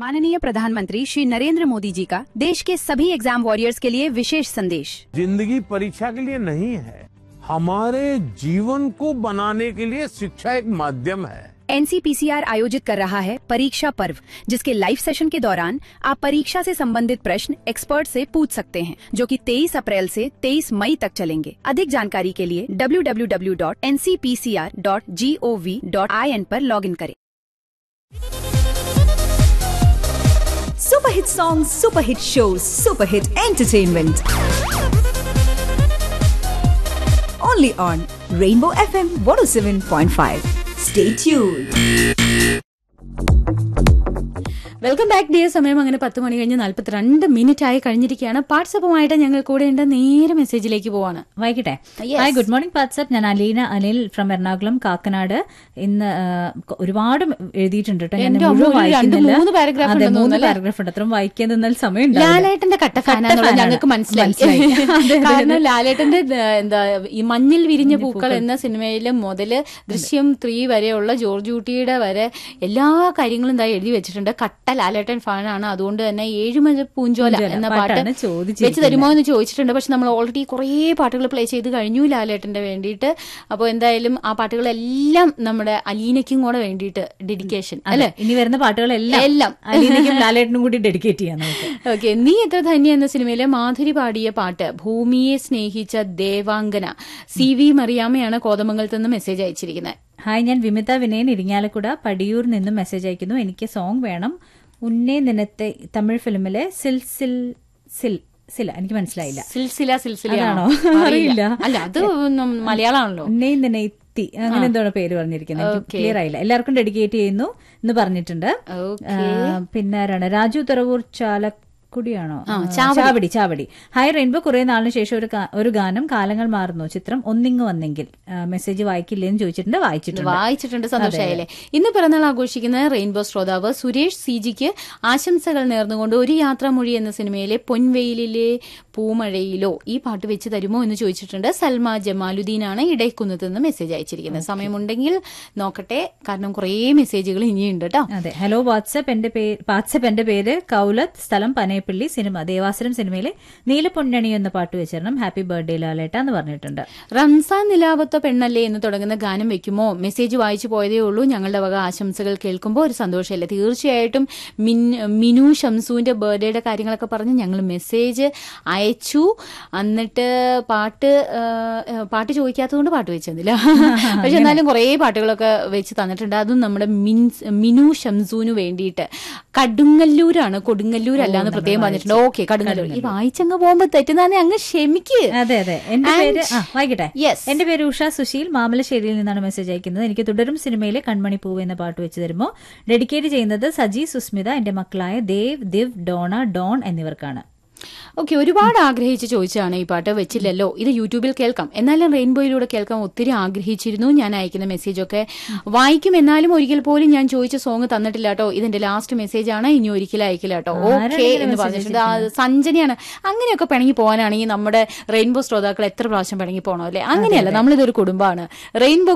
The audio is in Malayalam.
माननीय प्रधानमंत्री श्री नरेंद्र मोदी जी का देश के सभी एग्जाम वॉरियर्स के लिए विशेष संदेश जिंदगी परीक्षा के लिए नहीं है हमारे जीवन को बनाने के लिए शिक्षा एक माध्यम है एनसीपीसीआर आयोजित कर रहा है परीक्षा पर्व जिसके लाइव सेशन के दौरान आप परीक्षा से संबंधित प्रश्न एक्सपर्ट से पूछ सकते हैं जो कि 23 अप्रैल से 23 मई तक चलेंगे अधिक जानकारी के लिए www.ncpcr.gov.in पर लॉगिन करें Super hit songs, super hit shows, super hit entertainment. Only on Rainbow FM 107.5. Stay tuned. Welcome back dear സമയം അങ്ങനെ പത്ത് മണി കഴിഞ്ഞ് നാല്പത്തിരണ്ട് മിനിറ്റ് ആയി കഴിഞ്ഞിരിക്കുകയാണ് വാട്സപ്പുമായിട്ട് ഞങ്ങൾ കൂടെ ഉണ്ട് നേരെ മെസ്സേജിലേക്ക് പോവാണ് വായിക്കട്ടെ Yes. Hi good morning WhatsApp ഞാൻ അലീന അനിൽ ഫ്രം എറണാകുളം കാക്കനാട് ഇന്ന് ആ, ഒരുപാട് എഴുതിയിട്ടുണ്ട് കേട്ടോ ഞാൻ എന്റെ മുഴുവൻ അമ്മോ, ഒരു രണ്ട് വായിക്കുന്നില്ല. മൂന്ന് paragraph അതെ ഉണ്ടെന്ന് മൂന്ന് തോന്നുന്നു, പാരഗ്രാഫ് ഉണ്ട് അത്രയും വായിക്കാൻ നിന്നാൽ സമയം ഉണ്ടാവില്ല. ലാലേട്ടന്റെ കട്ട ഫാനാന്നുള്ളത് ഫാനാണ്. ഞങ്ങൾക്ക് മനസ്സിലായി മനസ്സിലായി. അതെ, അതെ, കാരണം അതെ. ലാലേട്ടന്റെ ഏ, എന്താ ഈ മഞ്ഞിൽ വിരിഞ്ഞ പൂക്കൾ എന്ന സിനിമയിലെ മുതല് ദൃശ്യം ത്രീ വരെയുള്ള ജോർജ് ഊട്ടിയുടെ വരെ എല്ലാ കാര്യങ്ങളും ഇതാ എഴുതി വെച്ചിട്ടുണ്ട് കട്ട ലാലേട്ടൻ ഫാനാണ് അതുകൊണ്ട് തന്നെ ഏഴുമല പൂഞ്ചോല പൂഞ്ചോല എന്ന പാട്ട് പാട്ടാണ് ചോദിച്ചിരിക്കുന്നത്. വെച്ച് തരുമോ എന്ന് ചോദിച്ചിട്ടുണ്ട് പക്ഷെ നമ്മൾ ഓൾറെഡി കുറേ പാട്ടുകൾ പ്ലേ ചെയ്ത് കഴിഞ്ഞു ലാലേട്ടന്റെ വേണ്ടിയിട്ട് അപ്പോൾ എന്തായാലും ആ പാട്ടുകളെല്ലാം നമ്മുടെ അലീനയ്ക്കും കൂടെ വേണ്ടിയിട്ട് ഡെഡിക്കേഷൻ അതെ, അല്ലെ ഇനി വരുന്ന പാട്ടുകളെല്ലാം എല്ലാം. അലീനയ്ക്കും ലാലേട്ടനും കൂടി ഡെഡിക്കേറ്റ് ചെയ്യാം നമുക്ക് ഓക്കെ നീ എത്ര ധന്യ എന്ന സിനിമയിലെ മാധുരി പാടിയ പാട്ട് ഭൂമിയെ സ്നേഹിച്ച ദേവാംഗന സി വി മറിയാമ്മയാണ് കോതമംഗലത്ത് നിന്ന് മെസ്സേജ് അയച്ചിരിക്കുന്നത് ഹായ് ഞാൻ വിമിത വിനയൻ ഇരിങ്ങാലക്കുട പടിയൂർ നിന്നും മെസ്സേജ് അയക്കുന്നു എനിക്ക് സോങ് വേണം ഉന്നേ നിനത്തെ തമിഴ് ഫിലിമിലെ സിൽ സിൽ സിൽ സില എനിക്ക് മനസ്സിലായില്ല സിൽസില സിൽസില അതാണോ? അറിയില്ല അറിയില്ല. അല്ല അത് ഒന്നും മലയാളമാണല്ലോ ഉന്നേ നിനത്തി അങ്ങനെ എന്തോ പേര് പറഞ്ഞിരിക്കുന്നത് എനിക്ക് Okay. ക്ലിയർ ആയില്ല എല്ലാവർക്കും ഡെഡിക്കേറ്റ് ചെയ്യുന്നു എന്ന് പറഞ്ഞിട്ടുണ്ട് Okay. ആ, പിന്നെ ആരാണ് രാജു തുറവൂർ ചാലക്കുടിയാണോ ആ, ആ, ചാവടി. ചാവടി ചാവടി ഹായ് റെയിൻബോ കുറെ നാളിന് ശേഷം ഒരു ഗാ- ഒരു ഗാനം കാലങ്ങൾ മാറുന്നു ചിത്രം ഒന്നിങ്ങ് വന്നെങ്കിൽ മെസ്സേജ് വായിക്കില്ലേന്ന് ചോദിച്ചിട്ടുണ്ട് വായിച്ചിട്ടുണ്ട് വായിച്ചിട്ടുണ്ട് സന്തോഷമായില്ലേ ഇന്ന് പിറന്നാൾ ആഘോഷിക്കുന്ന റെയിൻബോ ശ്രോതാവ് സുരേഷ് സി ജിക്ക് ആശംസകൾ നേർന്നുകൊണ്ട് ഒരു യാത്രാമൊഴി എന്ന സിനിമയിലെ പൊൻവെയിലിലെ പൂമഴയിലോ ഈ പാട്ട് വെച്ച് തരുമോ എന്ന് ചോദിച്ചിട്ടുണ്ട് സൽമ ജമാലുദ്ദീനാണ് ഇടയ്ക്കുന്നത്ത് നിന്ന് മെസ്സേജ് അയച്ചിരിക്കുന്നത് സമയമുണ്ടെങ്കിൽ നോക്കട്ടെ കാരണം കുറേ മെസ്സേജുകൾ ഇനിയുണ്ട് കേട്ടോ അതെ ഹലോ വാട്സപ്പ് എന്റെ പേര് വാട്സപ്പ് എന്റെ പേര് കൗലത്ത് സ്ഥലം പനയപ്പള്ളി സിനിമ ദേവാസുരം സിനിമയിലെ നീലപ്പൊന്നണി എന്ന പാട്ട് വെച്ചിരണം ഹാപ്പി ബർത്ത്ഡേ ലാലേട്ട എന്ന് പറഞ്ഞിട്ടുണ്ട് റംസാൻ നിലാവത്ത പെണ്ണല്ലേ എന്ന് തുടങ്ങുന്ന ഗാനം വെക്കുമോ മെസ്സേജ് വായിച്ചു പോയതേ ഉള്ളൂ ഞങ്ങളുടെ വക ആശംസകൾ കേൾക്കുമ്പോൾ ഒരു സന്തോഷമല്ലേ തീർച്ചയായിട്ടും മിൻ- മിനു ഷംസുവിന്റെ ബർത്ത്ഡേയുടെ കാര്യങ്ങളൊക്കെ പറഞ്ഞ് ഞങ്ങൾ മെസ്സേജ് അയച്ചു എന്നിട്ട് പാട്ട് ആ, പാട്ട് ചോദിക്കാത്തതുകൊണ്ട് പാട്ട് വെച്ചു തന്നില്ല പക്ഷെ എന്നാലും കുറേ പാട്ടുകളൊക്കെ വെച്ച് തന്നിട്ടുണ്ട് അതും നമ്മുടെ മിൻ- മിനു ഷംസുവിന് വേണ്ടിയിട്ട് കടുങ്ങല്ലൂരാണ് കൊടുങ്ങല്ലൂരല്ല എന്ന് പ്രത്യേകം പറഞ്ഞിട്ടുണ്ട് ഓക്കെ കടുങ്ങല്ലൂർ ഈ വായിച്ചങ്ങ് പോകുമ്പോ തെറ്റുന്നതാണെ അങ്ങ് ക്ഷമിക്ക് അതെ അതെ എന്റെ And- പേര് ആ വായിക്കട്ടെ Yes. എന്റെ പേര് ഉഷ സുശീൽ മാമലശ്ശേരിയിൽ നിന്നാണ് മെസ്സേജ് അയക്കുന്നത് എനിക്ക് തുടരും സിനിമയിലെ കൺമണി പൂവ് എന്ന പാട്ട് വെച്ച് തരുമോ ഡെഡിക്കേറ്റ് ചെയ്യുന്നത് സജി സുസ്മിത എന്റെ മക്കളായ ദേവ് ദിവ് ഡോണ ഡോൺ എന്നിവർക്കാണ് ഓക്കെ ഒരുപാട് ആഗ്രഹിച്ച് ചോദിച്ചതാണ് ഈ പാട്ട് വെച്ചില്ലല്ലോ ഇത് യൂട്യൂബിൽ കേൾക്കാം എന്നാലും റെയിൻബോയിലൂടെ കേൾക്കാൻ ഒത്തിരി ആഗ്രഹിച്ചിരുന്നു ഞാൻ അയക്കുന്ന മെസ്സേജൊക്കെ വായിക്കും എന്നാലും ഒരിക്കൽ പോലും ഞാൻ ചോദിച്ച സോങ് തന്നിട്ടില്ല കേട്ടോ ഇതിന്റെ ലാസ്റ്റ് മെസ്സേജ് ആണ് ഇനി ഒരിക്കലും അയക്കില്ല കേട്ടോ ആരാണ് ഓക്കെ ഇങ്ങനെ എന്ന് message പറഞ്ഞിട്ടുണ്ട് ആ, സഞ്ജനയാണ് അങ്ങനെയൊക്കെ പിണങ്ങി പോകാനാണെങ്കിൽ നമ്മുടെ റെയിൻബോ ശ്രോതാക്കൾ എത്ര പ്രാവശ്യം പിണങ്ങി പോകണോ അല്ലേ അങ്ങനെയല്ല നമ്മളിതൊരു കുടുംബമാണ് റെയിൻബോ